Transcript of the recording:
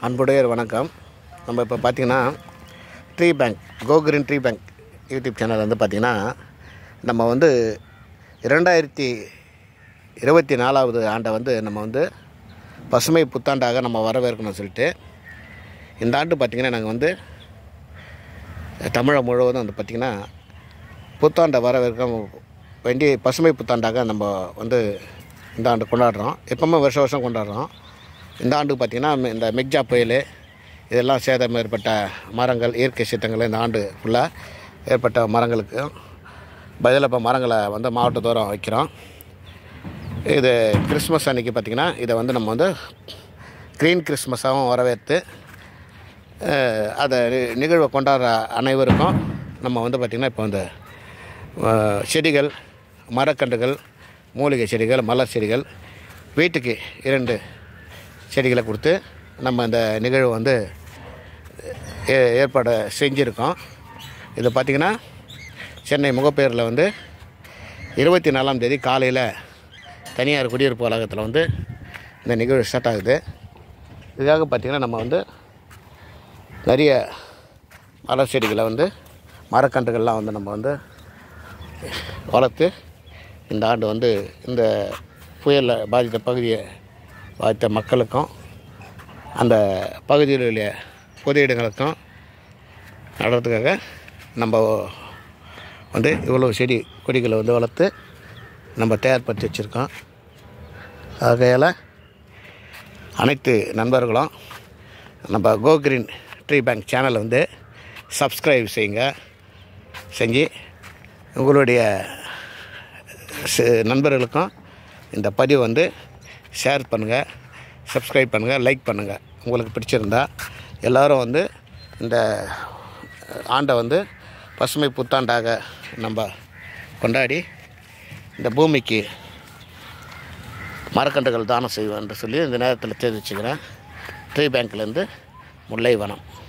அன்புடையர் வணக்கம் நம்ம இப்போ பார்த்தீங்கன்னா tree bank go green tree bank YouTube channel வந்து பார்த்திங்கன்னா நம்ம வந்து இரண்டாயிரத்தி இருபத்தி நாலாவது ஆண்டை வந்து நம்ம வந்து பசுமை புத்தாண்டாக நம்ம வரவேற்கணும்னு சொல்லிட்டு இந்த ஆண்டு பார்த்திங்கன்னா நாங்கள் வந்து தமிழகம் முழுவதும் வந்து பார்த்திங்கன்னா புத்தாண்டை வரவேற்க வேண்டி பசுமை புத்தாண்டாக நம்ம வந்து இந்த ஆண்டு கொண்டாடுறோம் எப்பவுமே வருஷம் வருஷம் கொண்டாடுறோம் இந்த ஆண்டு பார்த்திங்கன்னா இந்த மிக்ஜா புயல் இதெல்லாம் சேதம் ஏற்பட்ட மரங்கள் இயற்கை சீற்றங்கள் இந்த ஆண்டு ஃபுல்லாக ஏற்பட்ட மரங்களுக்கு பதிலாக இப்போ மரங்களை வந்து மாவட்டத்தோறும் வைக்கிறோம் இது கிறிஸ்மஸ் அன்றைக்கி பார்த்திங்கன்னா இதை வந்து நம்ம வந்து க்ரீன் கிறிஸ்மஸாகவும் வரவேற்று அஹ், அதை நி- நிகழ்வை கொண்டாடுற அனைவருக்கும் நம்ம வந்து பார்த்திங்கன்னா இப்போ இந்த அஹ், செடிகள் மரக்கன்றுகள் மூலிகை செடிகள் மலர் செடிகள் வீட்டுக்கு இரண்டு செடிகளை கொடுத்து நம்ம இந்த நிகழ்வு வந்து ஏ- ஏற்பாடு செஞ்சுருக்கோம் இது பார்த்திங்கன்னா சென்னை முகப்பேரில் வந்து இருபத்தி நாலாம் தேதி காலையில் தனியார் குடியிருப்பு வளாகத்தில் வந்து இந்த நிகழ்வு ஸ்டார்ட் ஆகுது இதுக்காக பார்த்திங்கன்னா நம்ம வந்து நிறைய மலர் செடிகளை வந்து மரக்கன்றுகள்லாம் வந்து நம்ம வந்து வளர்த்து இந்த ஆண்டு வந்து இந்த புயலில் பாதித்த பகுதியை பாதித்த மக்களுக்கும் அந்த பகுதியில் உள்ள பொது இடங்களுக்கும் நடுறதுக்காக நம்ம வந்து இவ்வளோ செடி கொடிகளை வந்து வளர்த்து நம்ம தயார்படுத்தி வச்சுருக்கோம் ஆகையால் அனைத்து நண்பர்களும் நம்ம கோ கிரீன் ட்ரீ பேங்க் சேனலை வந்து சப்ஸ்கிரைப் செய்யுங்க செஞ்சு உங்களுடைய ச- நண்பர்களுக்கும் இந்த பதிவு வந்து ஷேர் பண்ணுங்கள் சப்ஸ்கிரைப் பண்ணுங்கள் லைக் பண்ணுங்கள் உங்களுக்கு பிடிச்சிருந்தா எல்லோரும் வந்து இந்த ஆண்டை வந்து பசுமை புத்தாண்டாக நம்ம கொண்டாடி இந்த பூமிக்கு மரக்கன்றுகள் தானம் செய்வோம் என்று சொல்லி இந்த நேரத்தில் தெரிவிச்சுக்கிறேன் ட்ரீ பேங்க்லேருந்து முல்லைவனம்